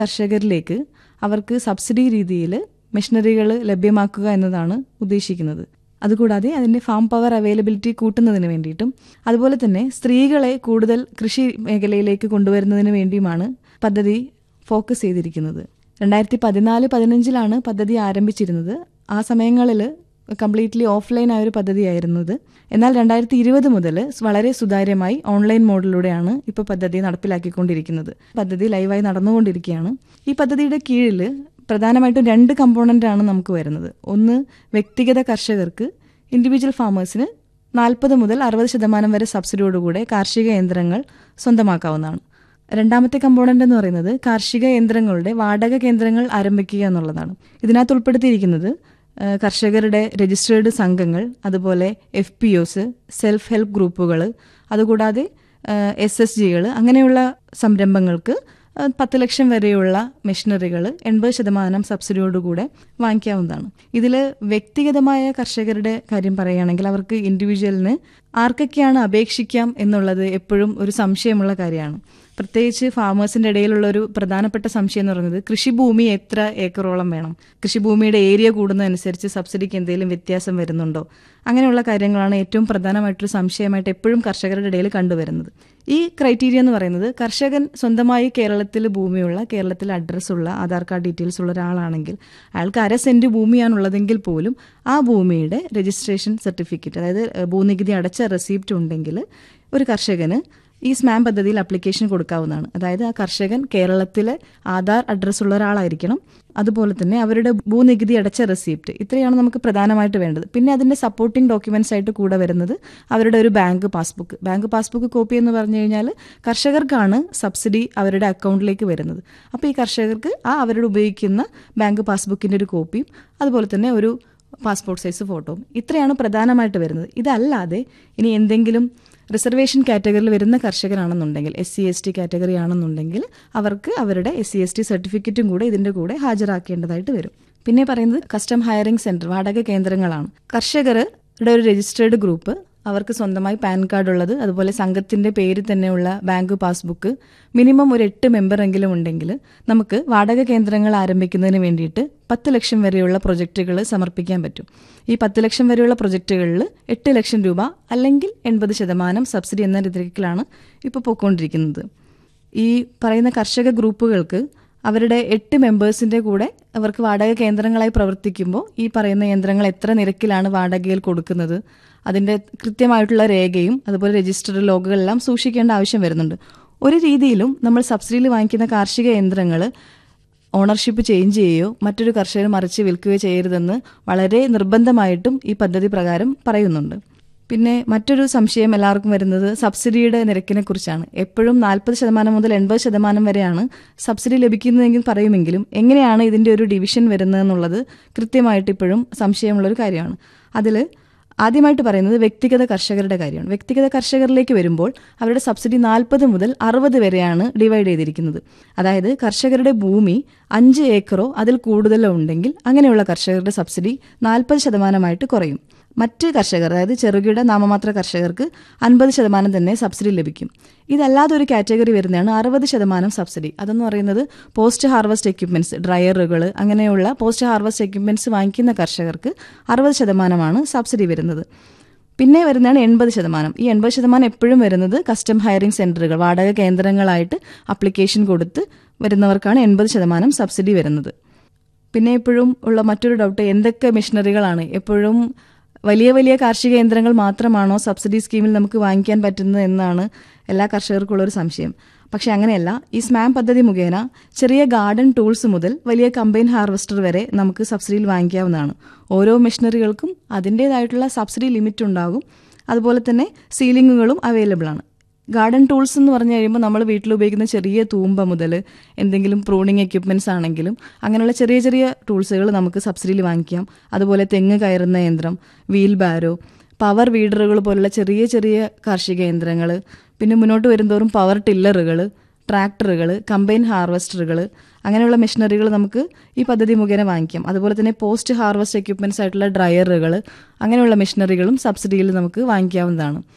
കർഷകരിലേക്ക് അവർക്ക് സബ്സിഡി രീതിയിൽ മെഷീനറികൾ ലഭ്യമാക്കുക എന്നതാണ് ഉദ്ദേശിക്കുന്നത് അതുകൂടാതെ അതിൻ്റെ ഫാം പവർ അവൈലബിലിറ്റി കൂട്ടുന്നതിന് വേണ്ടിയിട്ടും അതുപോലെ തന്നെ സ്ത്രീകളെ കൂടുതൽ കൃഷി മേഖലയിലേക്ക് കൊണ്ടുവരുന്നതിന് വേണ്ടിയുമാണ് പദ്ധതി ഫോക്കസ് ചെയ്തിരിക്കുന്നത് രണ്ടായിരത്തി പതിനാല് പതിനഞ്ചിലാണ് പദ്ധതി ആരംഭിച്ചിരുന്നത് ആ സമയങ്ങളിൽ കംപ്ലീറ്റ്ലി ഓഫ്ലൈൻ ആയ ഒരു പദ്ധതിയായിരുന്നത് എന്നാൽ രണ്ടായിരത്തി ഇരുപത് മുതൽ വളരെ സുതാര്യമായി ഓൺലൈൻ മോഡിലൂടെയാണ് ഇപ്പോൾ പദ്ധതി നടപ്പിലാക്കിക്കൊണ്ടിരിക്കുന്നത് പദ്ധതി ലൈവായി നടന്നുകൊണ്ടിരിക്കുകയാണ് ഈ പദ്ധതിയുടെ കീഴിൽ പ്രധാനമായിട്ടും രണ്ട് കമ്പോണൻ്റ് ആണ് നമുക്ക് വരുന്നത് ഒന്ന് വ്യക്തിഗത കർഷകർക്ക് ഇൻഡിവിജ്വൽ ഫാമേഴ്സിന് നാൽപ്പത് മുതൽ അറുപത് ശതമാനം വരെ സബ്സിഡിയോടുകൂടെ കാർഷിക യന്ത്രങ്ങൾ സ്വന്തമാക്കാവുന്നതാണ് രണ്ടാമത്തെ കമ്പോണൻ്റ് എന്ന് പറയുന്നത് കാർഷിക യന്ത്രങ്ങളുടെ വാടക കേന്ദ്രങ്ങൾ ആരംഭിക്കുക എന്നുള്ളതാണ് ഇതിനകത്ത് ഉൾപ്പെടുത്തിയിരിക്കുന്നത് കർഷകരുടെ രജിസ്റ്റേർഡ് സംഘങ്ങൾ അതുപോലെ F P Os self help ഗ്രൂപ്പുകൾ അതുകൂടാതെ എസ് എസ് ജികൾ അങ്ങനെയുള്ള സംരംഭങ്ങൾക്ക് പത്ത് ലക്ഷം വരെയുള്ള മെഷീനറികൾ എൺപത് ശതമാനം സബ്സിഡിയോടുകൂടെ വാങ്ങിക്കാവുന്നതാണ് ഇതിൽ വ്യക്തിഗതമായ കർഷകരുടെ കാര്യം പറയുകയാണെങ്കിൽ അവർക്ക് ഇൻഡിവിജ്വലിന് ആർക്കൊക്കെയാണ് അപേക്ഷിക്കാം എന്നുള്ളത് എപ്പോഴും ഒരു സംശയമുള്ള കാര്യമാണ് പ്രത്യേകിച്ച് ഫാമേഴ്സിന്റെ ഇടയിലുള്ള ഒരു പ്രധാനപ്പെട്ട സംശയം എന്ന് പറയുന്നത് കൃഷിഭൂമി എത്ര ഏക്കറോളം വേണം കൃഷിഭൂമിയുടെ ഏരിയ കൂടുന്നതനുസരിച്ച് സബ്സിഡിക്ക് എന്തെങ്കിലും വ്യത്യാസം വരുന്നുണ്ടോ അങ്ങനെയുള്ള കാര്യങ്ങളാണ് ഏറ്റവും പ്രധാനമായിട്ടൊരു സംശയമായിട്ട് എപ്പോഴും കർഷകരുടെ ഇടയിൽ കണ്ടുവരുന്നത് ഈ ക്രൈറ്റീരിയ എന്ന് പറയുന്നത് കർഷകൻ സ്വന്തമായി കേരളത്തിൽ ഭൂമിയുള്ള കേരളത്തിൽ അഡ്രസ്സുള്ള ആധാർ കാർഡ് ഡീറ്റെയിൽസ് ഉള്ള ഒരാളാണെങ്കിൽ അയാൾക്ക് അര സെന്റ് ഭൂമിയാണുള്ളതെങ്കിൽ പോലും ആ ഭൂമിയുടെ രജിസ്ട്രേഷൻ സർട്ടിഫിക്കറ്റ് അതായത് ഭൂനികുതി അടച്ച റെസിപ്റ്റ് ഉണ്ടെങ്കിൽ ഒരു കർഷകന് ഈ സ്മാം പദ്ധതിയിൽ അപ്ലിക്കേഷൻ കൊടുക്കാവുന്നതാണ് അതായത് ആ കർഷകൻ കേരളത്തിലെ ആധാർ അഡ്രസ്സ് ഉള്ള ഒരാളായിരിക്കണം അതുപോലെ തന്നെ അവരുടെ ഭൂനികുതി അടച്ച റെസിപ്റ്റ് ഇത്രയാണ് നമുക്ക് പ്രധാനമായിട്ട് വേണ്ടത് പിന്നെ അതിൻ്റെ സപ്പോർട്ടിംഗ് ഡോക്യുമെന്റ്സ് ആയിട്ട് കൂടെ വരുന്നത് അവരുടെ ഒരു bank passbook bank passbook copy എന്ന് പറഞ്ഞു കഴിഞ്ഞാൽ കർഷകർക്കാണ് സബ്സിഡി അവരുടെ അക്കൗണ്ടിലേക്ക് വരുന്നത് അപ്പോൾ ഈ കർഷകർക്ക് ആ അവരുടെ ഉപയോഗിക്കുന്ന ബാങ്ക് പാസ്ബുക്കിൻ്റെ ഒരു കോപ്പിയും അതുപോലെ തന്നെ ഒരു പാസ്പോർട്ട് സൈസ് ഫോട്ടോയും ഇത്രയാണ് പ്രധാനമായിട്ട് വരുന്നത് ഇതല്ലാതെ ഇനി എന്തെങ്കിലും റിസർവേഷൻ കാറ്റഗറിയിൽ വരുന്ന കർഷകരാണെന്നുണ്ടെങ്കിൽ S C S T category ആണെന്നുണ്ടെങ്കിൽ അവർക്ക് അവരുടെ എസ് സി എസ് ടി സർട്ടിഫിക്കറ്റും കൂടെ ഇതിൻ്റെ കൂടെ ഹാജരാക്കേണ്ടതായിട്ട് വരും പിന്നെ പറയുന്നത് കസ്റ്റം ഹയറിംഗ് സെന്റർ വാടക കേന്ദ്രങ്ങളാണ് കർഷകരുടെ ഒരു രജിസ്റ്റേർഡ് ഗ്രൂപ്പ് അവർക്ക് സ്വന്തമായി പാൻ കാർഡ് ഉള്ളത് അതുപോലെ സംഘത്തിന്റെ പേര് തന്നെയുള്ള ബാങ്ക് പാസ്ബുക്ക് മിനിമം ഒരു എട്ട് മെമ്പറെങ്കിലും ഉണ്ടെങ്കിൽ നമുക്ക് വാടക കേന്ദ്രങ്ങൾ ആരംഭിക്കുന്നതിന് വേണ്ടിയിട്ട് പത്ത് ലക്ഷം വരെയുള്ള പ്രൊജക്റ്റുകൾ സമർപ്പിക്കാൻ പറ്റും ഈ പത്ത് ലക്ഷം വരെയുള്ള പ്രൊജക്റ്റുകളിൽ എട്ട് ലക്ഷം രൂപ അല്ലെങ്കിൽ എൺപത് ശതമാനം സബ്സിഡി എന്ന രീതിയിലാണ് ഇപ്പോൾ പോയിക്കൊണ്ടിരിക്കുന്നത് ഈ പറയുന്ന കർഷക ഗ്രൂപ്പുകൾക്ക് അവരുടെ എട്ട് മെമ്പേഴ്സിന്റെ കൂടെ അവർക്ക് വാടക കേന്ദ്രങ്ങളായി പ്രവർത്തിക്കുമ്പോൾ ഈ പറയുന്ന യന്ത്രങ്ങൾ എത്ര നിരക്കിലാണ് വാടകയിൽ കൊടുക്കുന്നത് അതിൻ്റെ കൃത്യമായിട്ടുള്ള രേഖയും അതുപോലെ രജിസ്റ്റർ ലോഗുകളെല്ലാം സൂക്ഷിക്കേണ്ട ആവശ്യം വരുന്നുണ്ട് ഒരു രീതിയിലും നമ്മൾ സബ്സിഡിയിൽ വാങ്ങിക്കുന്ന കാർഷിക യന്ത്രങ്ങൾ ഓണർഷിപ്പ് ചേഞ്ച് ചെയ്യുകയോ മറ്റൊരു കർഷകർ മറിച്ച് വിൽക്കുകയോ ചെയ്യരുതെന്ന് വളരെ നിർബന്ധമായിട്ടും ഈ പദ്ധതി പ്രകാരം പറയുന്നുണ്ട് പിന്നെ മറ്റൊരു സംശയം എല്ലാവർക്കും വരുന്നത് സബ്സിഡിയുടെ നിരക്കിനെ കുറിച്ചാണ് എപ്പോഴും നാൽപ്പത് ശതമാനം മുതൽ എൺപത് ശതമാനം വരെയാണ് സബ്സിഡി ലഭിക്കുന്നതെങ്കിൽ പറയുമെങ്കിലും എങ്ങനെയാണ് ഇതിൻ്റെ ഒരു ഡിവിഷൻ വരുന്നതെന്നുള്ളത് കൃത്യമായിട്ട് ഇപ്പോഴും സംശയമുള്ളൊരു കാര്യമാണ് അതിൽ ആദ്യമായിട്ട് പറയുന്നത് വ്യക്തിഗത കർഷകരുടെ കാര്യമാണ് വ്യക്തിഗത കർഷകരിലേക്ക് വരുമ്പോൾ അവരുടെ സബ്സിഡി നാൽപ്പത് മുതൽ അറുപത് വരെയാണ് ഡിവൈഡ് ചെയ്തിരിക്കുന്നത് അതായത് കർഷകരുടെ ഭൂമി അഞ്ച് ഏക്കറോ അതിൽ കൂടുതലോ ഉണ്ടെങ്കിൽ അങ്ങനെയുള്ള കർഷകരുടെ സബ്സിഡി നാൽപ്പത് ശതമാനമായിട്ട് കുറയും മറ്റ് കർഷകർ അതായത് ചെറുകിട നാമമാത്ര കർഷകർക്ക് അൻപത് ശതമാനം തന്നെ സബ്സിഡി ലഭിക്കും ഇതല്ലാതെ ഒരു കാറ്റഗറി വരുന്നതാണ് അറുപത് ശതമാനം സബ്സിഡി അതെന്ന് പറയുന്നത് പോസ്റ്റ് ഹാർവസ്റ്റ് എക്യുപ്മെന്റ്സ് ഡ്രയറുകൾ അങ്ങനെയുള്ള പോസ്റ്റ് ഹാർവസ്റ്റ് എക്യുപ്മെന്റ്സ് വാങ്ങിക്കുന്ന കർഷകർക്ക് അറുപത് ശതമാനമാണ് സബ്സിഡി വരുന്നത് പിന്നെ വരുന്നതാണ് എൺപത് ശതമാനം ഈ എൺപത് ശതമാനം എപ്പോഴും വരുന്നത് കസ്റ്റം ഹയറിംഗ് സെന്ററുകൾ വാടക കേന്ദ്രങ്ങളായിട്ട് അപ്ലിക്കേഷൻ കൊടുത്ത് വരുന്നവർക്കാണ് എൺപത് ശതമാനം സബ്സിഡി വരുന്നത് പിന്നെ എപ്പോഴും ഉള്ള മറ്റൊരു ഡൗട്ട് എന്തൊക്കെ മെഷീനറികളാണ് എപ്പോഴും വലിയ വലിയ കാർഷിക യന്ത്രങ്ങൾ മാത്രമാണോ സബ്സിഡി സ്കീമിൽ നമുക്ക് വാങ്ങിക്കാൻ പറ്റുന്നത് എന്നാണ് എല്ലാ കർഷകർക്കുള്ള ഒരു സംശയം പക്ഷെ അങ്ങനെയല്ല ഈ സ്മാം പദ്ധതി മുഖേന ചെറിയ ഗാർഡൻ ടൂൾസ് മുതൽ വലിയ കമ്പൈൻ ഹാർവസ്റ്റർ വരെ നമുക്ക് സബ്സിഡിയിൽ വാങ്ങിക്കാവുന്നതാണ് ഓരോ മെഷീനറികൾക്കും അതിൻ്റേതായിട്ടുള്ള സബ്സിഡി ലിമിറ്റ് ഉണ്ടാകും അതുപോലെ തന്നെ സീലിങ്ങുകളും അവൈലബിൾ ആണ് ഗാർഡൻ ടൂൾസ് എന്ന് പറഞ്ഞു കഴിയുമ്പോൾ നമ്മൾ വീട്ടിൽ ഉപയോഗിക്കുന്ന ചെറിയ തൂമ്പ മുതൽ എന്തെങ്കിലും പ്രൂണിങ് എക്യുപ്മെൻറ്റ്സ് ആണെങ്കിലും അങ്ങനെയുള്ള ചെറിയ ചെറിയ ടൂൾസുകൾ നമുക്ക് സബ്സിഡിയിൽ വാങ്ങിക്കാം അതുപോലെ തെങ്ങ് കയറുന്ന യന്ത്രം വീൽ ബാരോ പവർ വീഡറുകൾ പോലുള്ള ചെറിയ ചെറിയ കാർഷിക യന്ത്രങ്ങൾ പിന്നെ മുന്നോട്ട് വരുന്തോറും പവർ ടില്ലറുകൾ ട്രാക്ടറുകൾ കമ്പൈൻ ഹാർവസ്റ്ററുകൾ അങ്ങനെയുള്ള മെഷീനറികൾ നമുക്ക് ഈ പദ്ധതി മുഖേന വാങ്ങിക്കാം അതുപോലെ തന്നെ പോസ്റ്റ് ഹാർവസ്റ്റ് എക്യുപ്മെൻറ്റ്സ് ആയിട്ടുള്ള ഡ്രയറുകൾ അങ്ങനെയുള്ള മെഷീനറികളും സബ്സിഡിയിൽ നമുക്ക് വാങ്ങിക്കാവുന്നതാണ്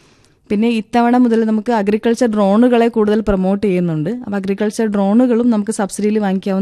പിന്നെ ഇത്തവണ മുതൽ നമുക്ക് അഗ്രികൾച്ചർ ഡ്രോണുകളെ കൂടുതൽ പ്രൊമോട്ട് ചെയ്യുന്നുണ്ട് അപ്പോൾ അഗ്രികൾച്ചർ ഡ്രോണുകളും നമുക്ക് സബ്സിഡിയിൽ വാങ്ങിക്കാവുന്ന